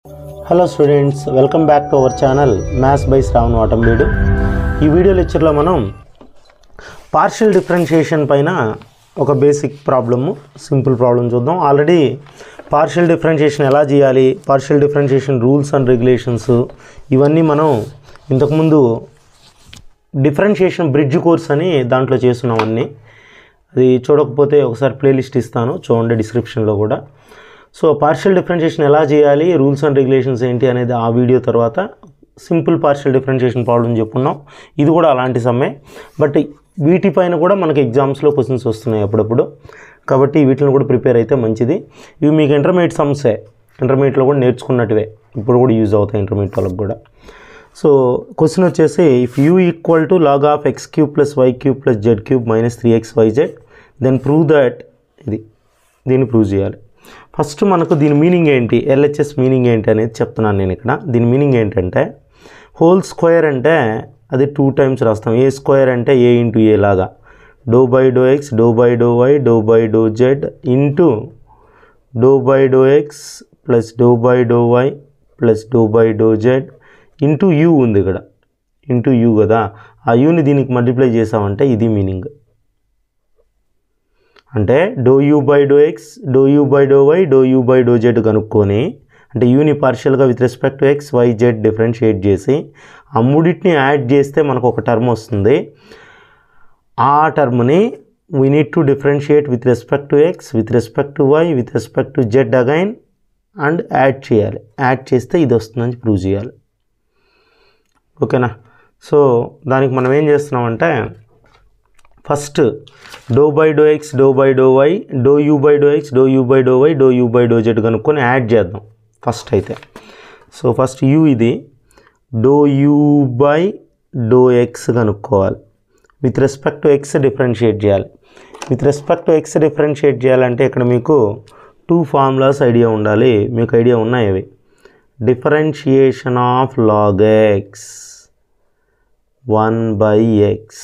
hello students welcome back to our channel maths by Shravan వాటంబీడు ఈ video లెక్చర్లో మనం పార్షియల్ డిఫరెన్షియేషన్ పైన ఒక బేసిక్ ప్రాబ్లము సింపుల్ ప్రాబ్లం చూద్దాం ఆల్రెడీ పార్షియల్ డిఫరెన్షియేషన్ ఎలా చేయాలి partial differentiation rules and regulations ఇవన్నీ మనం ఇంతకుముందు డిఫరెన్షియేషన్ బ్రిడ్జ్ కోర్స్ అని దాంట్లో చేస్తున్నాం అన్నీ అది చూడకపోతే ఒకసారి ప్లేలిస్ట్ ఇస్తాను చూడండి డిస్క్రిప్షన్లో కూడా సో పార్షియల్ డిఫరెన్షియేషన్ ఎలా చేయాలి రూల్స్ అండ్ రెగ్యులేషన్స్ ఏంటి అనేది ఆ వీడియో తర్వాత సింపుల్ పార్షియల్ డిఫరెన్షియేషన్ ప్రాబ్లం చెప్పుకున్నాం ఇది కూడా అలాంటి సమ్మె బట్ వీటిపైన కూడా మనకి ఎగ్జామ్స్లో క్వశ్చన్స్ వస్తున్నాయి అప్పుడప్పుడు కాబట్టి వీటిని కూడా ప్రిపేర్ అయితే మంచిది ఇవి మీకు ఇంటర్మీడియట్ సమ్సే ఇంటర్మీడియట్లో కూడా నేర్చుకున్నట్టువే ఇప్పుడు కూడా యూజ్ అవుతాయి ఇంటర్మీడియట్ వాళ్ళకి కూడా సో క్వశ్చన్ వచ్చేసి if u equal to log of x cube plus y cube plus z cube minus three x y z then prove that ఇది దీన్ని ప్రూవ్ చేయాలి ఫస్ట్ మనకు దీని మీనింగ్ ఏంటి ఎల్హెచ్ఎస్ మీనింగ్ ఏంటి అనేది చెప్తున్నాను నేను ఇక్కడ దీని మీనింగ్ ఏంటంటే హోల్ స్క్వేర్ అంటే అది టూ టైమ్స్ రాస్తాం ఏ స్క్వేర్ అంటే ఏ ఇంటూ ఏ లాగా do by do x do by do y do by do z into do by do x plus do by do y plus do by do z into u ఉంది ఇక్కడ into you కదా ఆ యూని దీనికి multiply చేసామంటే ఇది meaning అంటే do u by do x do u by do y do u by do z కనుక్కొని అంటే యూని పార్షియల్గా with respect to x y z differentiate చేసి ఆ మూడింటిని యాడ్ చేస్తే మనకు ఒక టర్మ్ వస్తుంది ఆ టర్మ్ని we need to differentiate with respect to x with respect to y with respect to z again and add చేయాలి యాడ్ చేస్తే ఇది వస్తుందని ప్రూవ్ చేయాలి ఓకేనా సో దానికి మనం ఏం చేస్తున్నామంటే first do by do x do by do y do u by do x do u by do y do u by do z కనుక్కొని యాడ్ చేద్దాం ఫస్ట్ అయితే సో ఫస్ట్ యూ ఇది do u by do x కనుక్కోవాలి with respect to x differentiate చేయాలి with respect to x differentiate చేయాలంటే ఇక్కడ మీకు two formulas idea ఉండాలి మీకు ఐడియా ఉన్నాయి అవి differentiation of log x one by x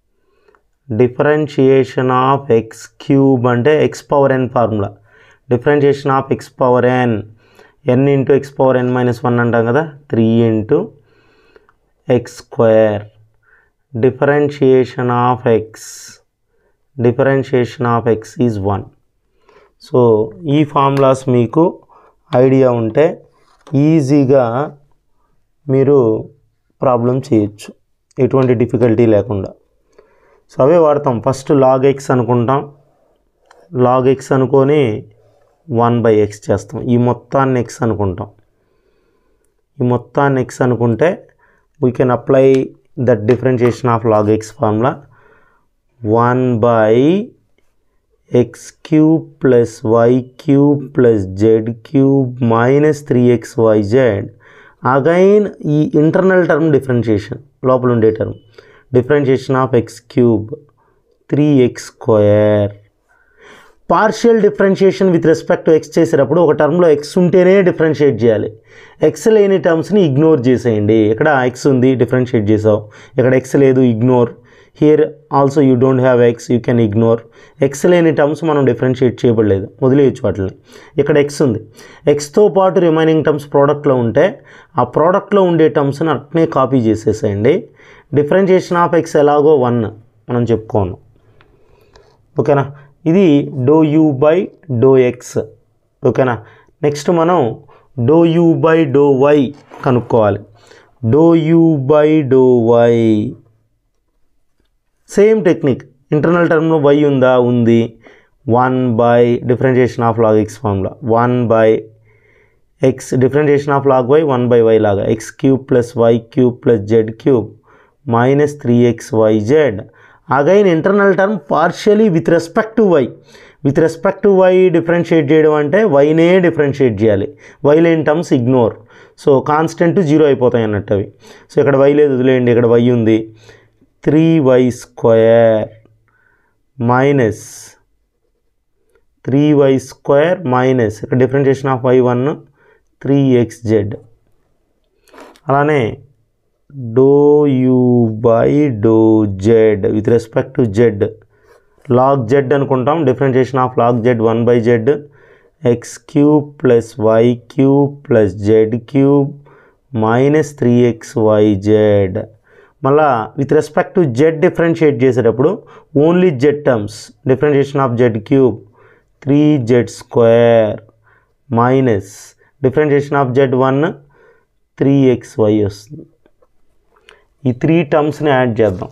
differentiation of x cube అంటే x power n formula differentiation of x power n n into x power n minus one అంటాం కదా three into x square differentiation of x differentiation of x is one so ఈ formulas మీకు idea ఉంటే ఈజీగా మీరు problem చేయొచ్చు ఎటువంటి difficulty లేకుండా సో అవే వాడతాం ఫస్ట్ లాగ్ ఎక్స్ అనుకుంటాం లాగ్ ఎక్స్ అనుకొని వన్ బై ఎక్స్ చేస్తాం ఈ మొత్తాన్ని ఎక్స్ అనుకుంటాం ఈ మొత్తాన్ని ఎక్స్ అనుకుంటే we can apply that differentiation of log x formula one by x cube plus y cube plus z cube minus three x y z again ఈ internal term differentiation లోపల ఉండే టర్మ్ differentiation of x cube three x square partial differentiation with respect to x చేసేటప్పుడు ఒక టర్మ్లో X ఉంటేనే differentiate చేయాలి X లేని టర్మ్స్ని ఇగ్నోర్ చేసేయండి ఇక్కడ ఎక్స్ ఉంది డిఫరెన్షియేట్ చేసావు ఇక్కడ ఎక్స్ లేదు ignore here also you don't have x you can ignore x లేని టర్మ్స్ మనం డిఫరెన్షియేట్ చేయబడలేదు వదిలేయచ్చు వాటిని ఇక్కడ ఎక్స్ ఉంది ఎక్స్తో పాటు రిమైనింగ్ టర్మ్స్ ప్రోడక్ట్లో ఉంటే ఆ ప్రోడక్ట్లో ఉండే టర్మ్స్ని అట్నే కాపీ చేసేసేయండి డిఫరెన్షియేషన్ ఆఫ్ ఎక్స్ ఎలాగో వన్ మనం చెప్పుకోను ఓకేనా ఇది do u by do x ఓకేనా నెక్స్ట్ మనం do u by do y కనుక్కోవాలి do u by do y same technique internal టర్మ్లో వై ఉందా ఉంది one by differentiation of log x formula one by x differentiation of log y one by y లాగా x cube plus y cube plus z cube minus three x y z again internal term partially with respect to y with respect to y differentiate చేయడం అంటే వైనే differentiate చేయాలి y లేని terms ignore so constant zero అయిపోతాయి అన్నట్టు అవి so ఇక్కడ why లేదు వదిలేయండి ఇక్కడ వై ఉంది three y square minus three y square minus ఇక్కడ differentiation of y one three x z అలానే do u by do z with respect to z log z అనుకుంటాం differentiation of log z one by z x cube plus y cube plus z cube minus three x y z మళ్ళా with respect to z differentiate చేసేటప్పుడు only z terms differentiation of z cube three z square minus differentiation of z one three x y వస్తుంది ఈ three టర్మ్స్ని add చేద్దాం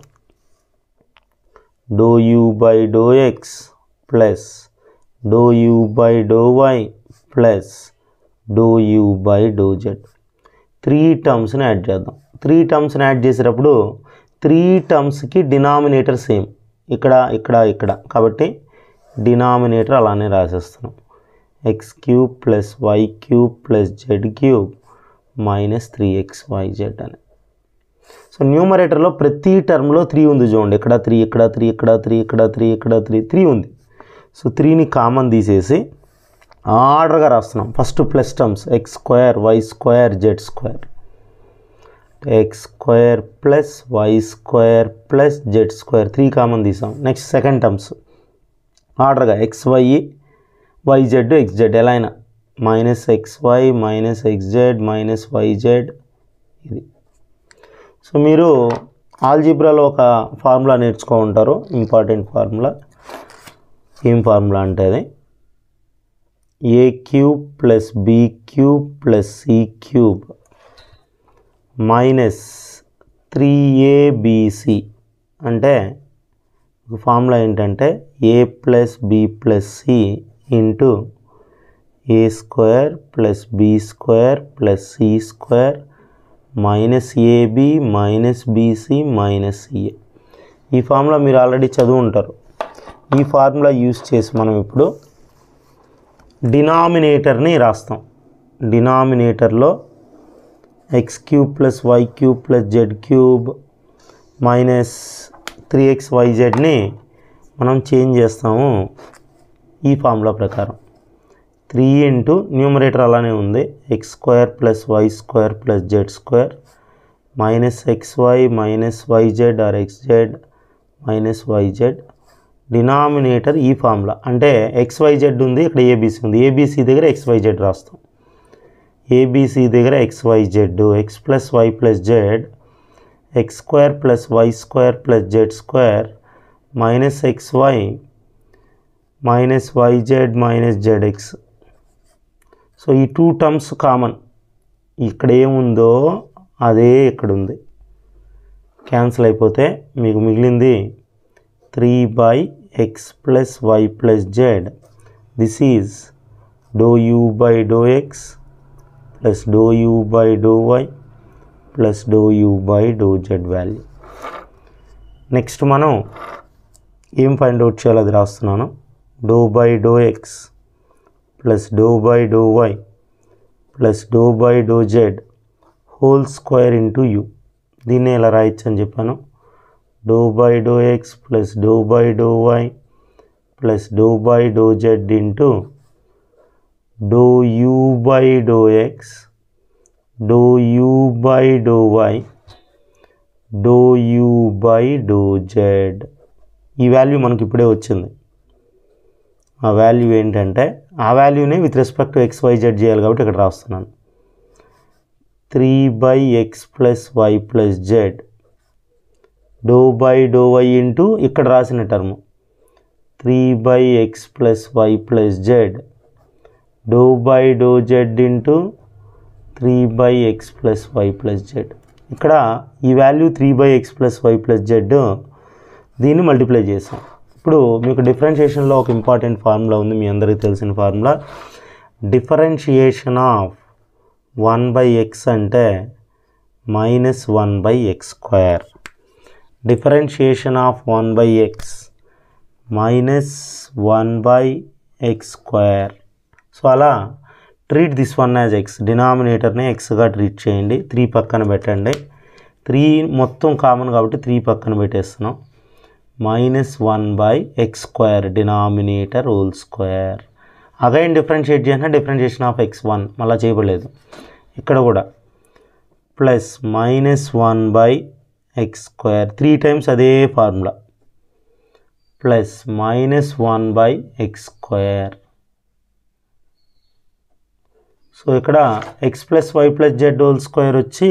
do u by do x plus do u by do y plus do u by do z three టర్మ్స్ని add చేద్దాం three టర్మ్స్ని add చేసేటప్పుడు three టర్మ్స్కి denominator same ఇక్కడ ఇక్కడ ఇక్కడ కాబట్టి డినామినేటర్ అలానే రాసేస్తున్నాం x cube plus y cube plus z cube minus three x y z అని సో న్యూమరేటర్లో ప్రతి టర్మ్లో త్రీ ఉంది చూడండి ఇక్కడ త్రీ ఇక్కడ త్రీ ఇక్కడ త్రీ ఇక్కడ త్రీ ఇక్కడ త్రీ త్రీ ఉంది సో త్రీని కామన్ తీసేసి ఆర్డర్గా రాస్తున్నాం first plus terms x square y square z square x square plus y square plus z square three common తీసాం నెక్స్ట్ సెకండ్ టర్మ్స్ ఆర్డర్గా x y y z x z ఎలా అయినా minus x y minus x z minus y z ఇది so మీరు ఆల్జిబ్రాలో ఒక formula నేర్చుకో ఉంటారు ఇంపార్టెంట్ ఫార్ములా ఏం ఫార్ములా అంటే అది a cube plus b cube plus c cube minus three a b c అంటే ఫార్ములా ఏంటంటే a plus b plus c into a square plus b square plus c square minus a b minus b c minus c a ఈ formula మీరు already చదువు ఉంటారు ఈ formula use చేసి మనం ఇప్పుడు డినామినేటర్ని రాస్తాం డినామినేటర్లో x cube plus y cube plus z cube minus three x y జెడ్ని మనం చేంజ్ చేస్తాము ఈ ఫార్ములా ప్రకారం త్రీ ఇంటూ న్యూమరేటర్ అలానే ఉంది x square plus y square plus z square minus x y minus y z or x z minus y z denominator ఈ formula అంటే x y z ఉంది ఇక్కడ ఏబీసీ ఉంది ఏబీసీ దగ్గర x y z రాస్తాం a b c దగ్గర x y z x plus y plus z x square plus y square plus z square minus x y minus y z minus z x so ఈ two terms common ఇక్కడ ఏముందో అదే ఇక్కడ ఉంది cancel అయిపోతే మీకు మిగిలింది three by x plus y plus z this is do u by do x plus do u by do y plus do u by do z value next మనం ఏం ఫైండ్ అవుట్ చేయాలో అది రాస్తున్నాను do by do x plus do by do y plus do by do z whole square into u దీన్ని ఎలా రాయొచ్చు అని చెప్పాను do by do x plus do by do y plus do by do z into do u by do x do u by do y do u by do z ఈ value మనకి ఇప్పుడే వచ్చింది ఆ value ఏంటంటే ఆ వాల్యూనే with respect to x y z చేయాలి కాబట్టి ఇక్కడ రాస్తున్నాను three by x plus y plus z do by do y into ఇక్కడ రాసిన term three by x plus y plus z do by do z into three by x plus y plus z ఇక్కడ ఈ value three by x plus y plus z దీన్ని multiply చేసాం ఇప్పుడు మీకు డిఫరెన్షియేషన్లో ఒక important formula ఉంది మీ అందరికీ తెలిసిన formula differentiation of one by x అంటే minus one by x square differentiation of one by x minus one by x square so అలా treat this one as x డినామినేటర్ని ఎక్స్గా ట్రీట్ చేయండి త్రీ పక్కన పెట్టండి త్రీ మొత్తం కామన్ కాబట్టి three పక్కన పెట్టేస్తున్నాం minus one by x square denominator whole square again differentiate చేసిన డిఫరెన్షియేషన్ ఆఫ్ ఎక్స్ వన్ మళ్ళీ చేయబడలేదు ఇక్కడ కూడా plus minus one by x square three times అదే formula plus minus one by x square so ఇక్కడ x plus y plus z whole square వచ్చి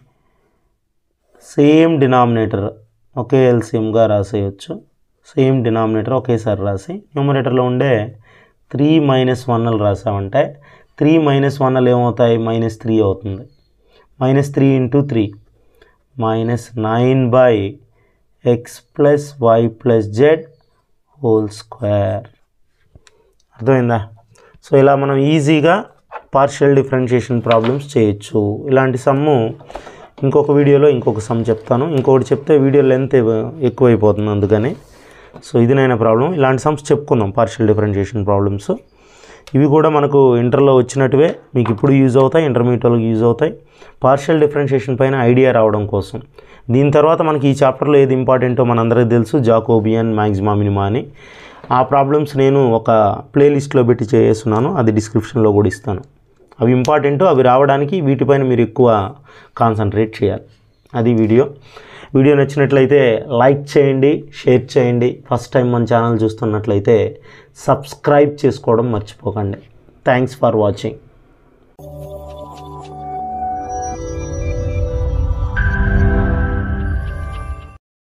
same denominator ఒకే ఎల్సిఎంగా రాసేయచ్చు సేమ్ డినామినేటర్ ఒకేసారి రాసి న్యూమరేటర్లో ఉండే త్రీ మైనస్ వన్లు రాసామంటే త్రీ మైనస్ వన్లు ఏమవుతాయి మైనస్ త్రీ అవుతుంది minus three into three minus nine by x plus y plus z whole square అర్థమైందా సో ఇలా మనం ఈజీగా పార్షియల్ డిఫరెన్షియేషన్ ప్రాబ్లమ్స్ చేయొచ్చు ఇలాంటి సమ్ము ఇంకొక వీడియోలో ఇంకొక సమ్ చెప్తాను ఇంకొకటి చెప్తే వీడియో లెంత్ ఎక్కువైపోతుంది అందుకని సో ఇది నైనా ప్రాబ్లం ఇలాంటి సమ్స్ చెప్పుకుందాం పార్షియల్ డిఫరెన్షియేషన్ ప్రాబ్లమ్స్ ఇవి కూడా మనకు ఇంటర్లో వచ్చినట్టువే మీకు ఇప్పుడు యూజ్ అవుతాయి ఇంటర్మీడియట్లోకి యూజ్ అవుతాయి పార్షియల్ డిఫరెన్షియేషన్ పైన ఐడియా రావడం కోసం దీని తర్వాత మనకి ఈ చాప్టర్లో ఏది ఇంపార్టెంటో మనందరికీ తెలుసు జాకోబియన్ మ్యాక్సిమా మినిమా అని ఆ ప్రాబ్లమ్స్ నేను ఒక ప్లేలిస్ట్లో పెట్టి చేస్తున్నాను అది డిస్క్రిప్షన్లో కూడా ఇస్తాను అవి ఇంపార్టెంట్ అవి రావడానికి వీటిపైన మీరు ఎక్కువ కాన్సన్ట్రేట్ చేయాలి అది వీడియో వీడియో నచ్చినట్లయితే లైక్ చేయండి షేర్ చేయండి ఫస్ట్ టైం మన ఛానల్ చూస్తున్నట్లయితే సబ్స్క్రైబ్ చేసుకోవడం మర్చిపోకండి థ్యాంక్స్ ఫర్ వాచింగ్